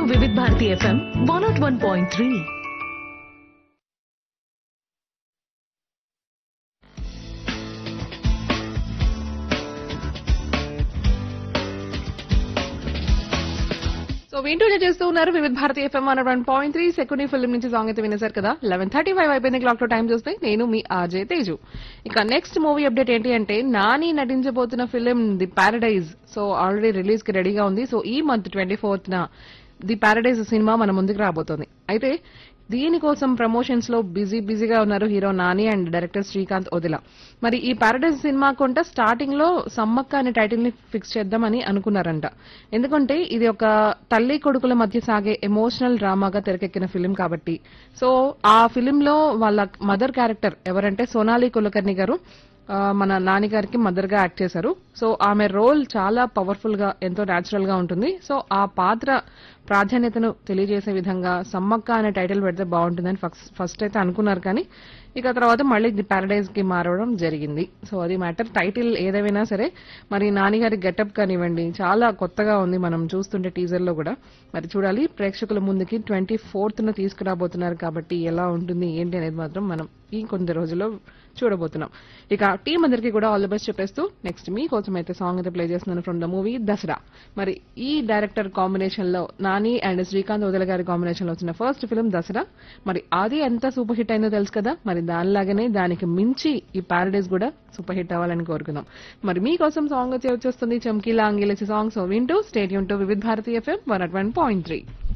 వివిధ Bharati FM one nought one point three so వింటూనే చేస్తూ ఉన్నారు Vividh Bharati FM one one point three second film నుంచి సాంగ్ అయితే వినేశారు కదా లెవెన్ థర్టీ ఫైవ్ అయిపోయింది క్లాక్ లో టైం చూస్తే నేను మీ ఆజయ్ తేజు ఇక నెక్స్ట్ మూవీ అప్డేట్ ఏంటి అంటే నాని నటించబోతున్న film the Paradise so already release కి రెడీగా ఉంది సో ఈ మంత్ ట్వంటీ ఫోర్త్ న ది పారడైజ్ సినిమా మన ముందుకు రాబోతోంది అయితే దీనికోసం ప్రమోషన్స్ లో బిజీ బిజీగా ఉన్నారు hero Nani and director Srikanth Odela మరి ఈ పారడైజ్ సినిమా కొంట స్టార్టింగ్ లో సమ్మక్క అనే టైటిల్ ని ఫిక్స్ చేద్దామని అనుకున్నారంట ఎందుకంటే ఇది ఒక తల్లి కొడుకుల మధ్య సాగే ఎమోషనల్ డ్రామాగా తెరకెక్కిన ఫిలిం కాబట్టి సో ఆ ఫిలిం లో వాళ్ళ మదర్ క్యారెక్టర్ ఎవరంటే సోనాలి కులకర్ణి గారు ఆ, మన నాని గారికి మదర్ గా యాక్ట్ చేశారు సో ఆమె రోల్ చాలా పవర్ఫుల్ గా ఎంతో న్యాచురల్ గా ఉంటుంది సో ఆ పాత్ర ప్రాధాన్యతను తెలియజేసే విధంగా సమ్మక్క అనే టైటిల్ పెడితే బాగుంటుందని ఫస్ట్ ఫస్ట్ అయితే అనుకున్నారు కానీ ఇక తర్వాత మళ్ళీ ది పారడైజ్ కి మారడం జరిగింది సో అది మ్యాటర్ టైటిల్ ఏదేమైనా సరే మరి నాని గారి గెటప్ కానివ్వండి చాలా కొత్తగా ఉంది మనం చూస్తుంటే టీజర్ లో కూడా మరి చూడాలి ప్రేక్షకుల ముందుకి ట్వంటీ ఫోర్త్ ను తీసుకురాబోతున్నారు కాబట్టి ఎలా ఉంటుంది ఏంటి అనేది మాత్రం మనం ఈ కొన్ని రోజుల్లో చూడబోతున్నాం ఇక టీం అందరికీ కూడా ఆల్ ది బెస్ట్ చెప్పేస్తూ నెక్స్ట్ మీకోసం అయితే సాంగ్ అయితే ప్లే చేస్తున్నాను ఫ్రమ్ ద మూవీ దసరా మరి ఈ డైరెక్టర్ కాంబినేషన్ లో నాని అండ్ శ్రీకాంత్ వదల గారి కాంబినేషన్ లో వచ్చిన ఫస్ట్ ఫిల్మ్ దసరా మరి అది ఎంత సూపర్ హిట్ అయిందో తెలుసు కదా మరి దానిలాగానే దానికి మించి ఈ పారడైజ్ కూడా సూపర్ హిట్ అవ్వాలని కోరుకుందాం మరి మీకోసం సాంగ్ వచ్చి వచ్చేస్తుంది చమ్కీలా అంగిలేసి సాంగ్స్ వింటూ stay tuned to Vividh Bharati FM one nought one point three